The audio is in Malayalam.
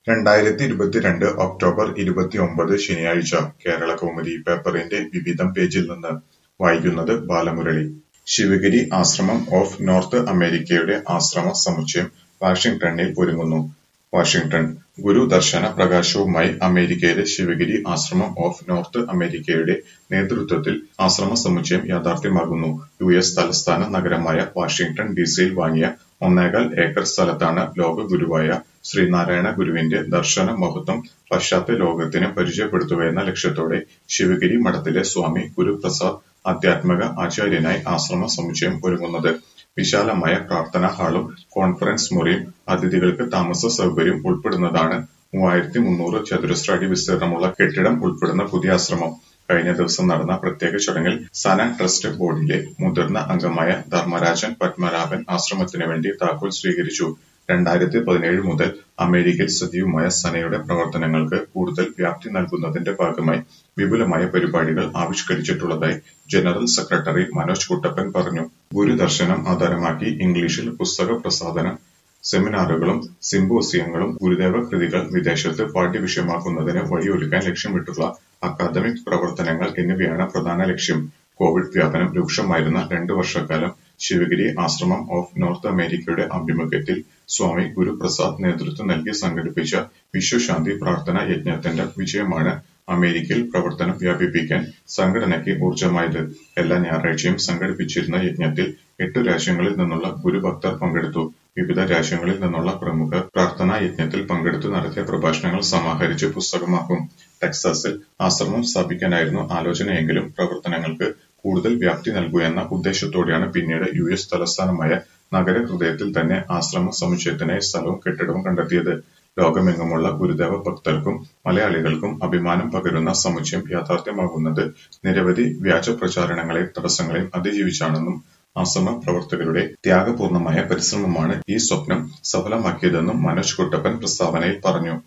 രണ്ടായിരത്തി ഇരുപത്തിരണ്ട് ഒക്ടോബർ ഇരുപത്തിയൊമ്പത് ശനിയാഴ്ച കേരളകൗമുദി പേപ്പറിന്റെ വിവിധം പേജിൽ നിന്ന് വായിക്കുന്നത് ബാലമുരളി. ശിവഗിരി ആശ്രമം ഓഫ് നോർത്ത് അമേരിക്കയുടെ ആശ്രമ സമുച്ചയം വാഷിംഗ്ടണിൽ ഒരുങ്ങുന്നു. വാഷിംഗ്ടൺ ഗുരുദർശന പ്രകാശനവുമായി അമേരിക്കയിലെ ശിവഗിരി ആശ്രമം ഓഫ് നോർത്ത് അമേരിക്കയുടെ നേതൃത്വത്തിൽ ആശ്രമ സമുച്ചയം യാഥാർത്ഥ്യമാകുന്നു. യുഎസ് തലസ്ഥാന നഗരമായ വാഷിംഗ്ടൺ ഡിസിയിൽ വാങ്ങിയ ഒന്നേകാൽ ഏക്കർ സ്ഥലത്താണ് ലോകഗുരുവായ ശ്രീനാരായണ ഗുരുവിന്റെ ദർശന മഹത്വം പാശ്ചാത്യ ലോകത്തിന് പരിചയപ്പെടുത്തുകയെന്ന ലക്ഷ്യത്തോടെ ശിവഗിരി മഠത്തിലെ സ്വാമി ഗുരുപ്രസാദ് ആധ്യാത്മിക ആചാര്യനായി ആശ്രമ സമുച്ചയം ഒരുങ്ങുന്നത്. വിശാലമായ പ്രാർത്ഥനാ ഹാളും കോൺഫറൻസ് മുറിയും അതിഥികൾക്ക് താമസ സൗകര്യവും ഉൾപ്പെടുന്നതാണ് മൂവായിരത്തി മുന്നൂറ് ചതുരശ്ര അടി വിസ്തീർണമുള്ള കെട്ടിടം ഉൾപ്പെടുന്ന പുതിയ ആശ്രമം. കഴിഞ്ഞ ദിവസം നടന്ന പ്രത്യേക ചടങ്ങിൽ സന ട്രസ്റ്റ് ബോർഡിലെ മുതിർന്ന അംഗമായ ധർമ്മരാജൻ പത്മനാഭൻ ആശ്രമത്തിനു വേണ്ടി താക്കോൽ സ്വീകരിച്ചു. രണ്ടായിരത്തി പതിനേഴ് മുതൽ അമേരിക്കയിൽ സജീവമായ സനയുടെ പ്രവർത്തനങ്ങൾക്ക് കൂടുതൽ വ്യാപ്തി നൽകുന്നതിന്റെ ഭാഗമായി വിപുലമായ പരിപാടികൾ ആവിഷ്കരിച്ചിട്ടുള്ളതായി ജനറൽ സെക്രട്ടറി മനോജ് കുട്ടപ്പൻ പറഞ്ഞു. ഗുരുദർശനം ആധാരമാക്കി ഇംഗ്ലീഷിൽ പുസ്തക പ്രസാധനം, സെമിനാറുകളും സിമ്പോസിയങ്ങളും ഗുരുദേവ കൃതികൾ വിദേശത്ത് പാഠ്യവിഷയമാക്കുന്നതിന് വഴിയൊരുക്കാൻ ലക്ഷ്യമിട്ടുള്ള അക്കാദമിക് പ്രവർത്തനങ്ങൾ എന്നിവയാണ് പ്രധാന ലക്ഷ്യം. കോവിഡ് വ്യാപനം രൂക്ഷമായിരുന്ന രണ്ട് വർഷക്കാലം ശിവഗിരി ആശ്രമം ഓഫ് നോർത്ത് അമേരിക്കയുടെ ആഭിമുഖ്യത്തിൽ സ്വാമി ഗുരുപ്രസാദ് നേതൃത്വം നൽകി സംഘടിപ്പിച്ച വിശ്വശാന്തി പ്രാർത്ഥനാ യജ്ഞത്തിന്റെ വിജയമാണ് അമേരിക്കയിൽ പ്രവർത്തനം വ്യാപിപ്പിക്കാൻ സംഘടനയ്ക്ക് ഊർജ്ജമായത്. എല്ലാ ഞായറാഴ്ചയും സംഘടിപ്പിച്ചിരുന്ന യജ്ഞത്തിൽ എട്ടു രാജ്യങ്ങളിൽ നിന്നുള്ള ഗുരുഭക്തർ പങ്കെടുത്തു. വിവിധ രാജ്യങ്ങളിൽ നിന്നുള്ള പ്രമുഖർ പ്രാർത്ഥനാ യജ്ഞത്തിൽ പങ്കെടുത്തു നടത്തിയ പ്രഭാഷണങ്ങൾ സമാഹരിച്ച് പുസ്തകമാക്കും. ടെക്സാസിൽ ആശ്രമം സ്ഥാപിക്കാനായിരുന്നു ആലോചനയെങ്കിലും പ്രവർത്തനങ്ങൾക്ക് കൂടുതൽ വ്യാപ്തി നൽകുകയെന്ന ഉദ്ദേശ്യത്തോടെയാണ് പിന്നീട് യുഎസ് തലസ്ഥാനമായ നഗരഹൃദയത്തിൽ തന്നെ ആശ്രമ സമുച്ചയത്തിനായി സ്ഥലവും കെട്ടിടവും കണ്ടെത്തിയത്. ലോകമെങ്ങുമുള്ള ഗുരുദേവ ഭക്തർക്കും മലയാളികൾക്കും അഭിമാനം പകരുന്ന സമുച്ചയം യാഥാർത്ഥ്യമാകുന്നത് നിരവധി വ്യാജപ്രചാരണങ്ങളെയും തടസ്സങ്ങളെയും അതിജീവിച്ചാണെന്നും ആശ്രമ പ്രവർത്തകരുടെ ത്യാഗപൂർണമായ പരിശ്രമമാണ് ഈ സ്വപ്നം സഫലമാക്കിയതെന്നും മനോജ് കുട്ടപ്പൻ പ്രസ്താവനയിൽ പറഞ്ഞു.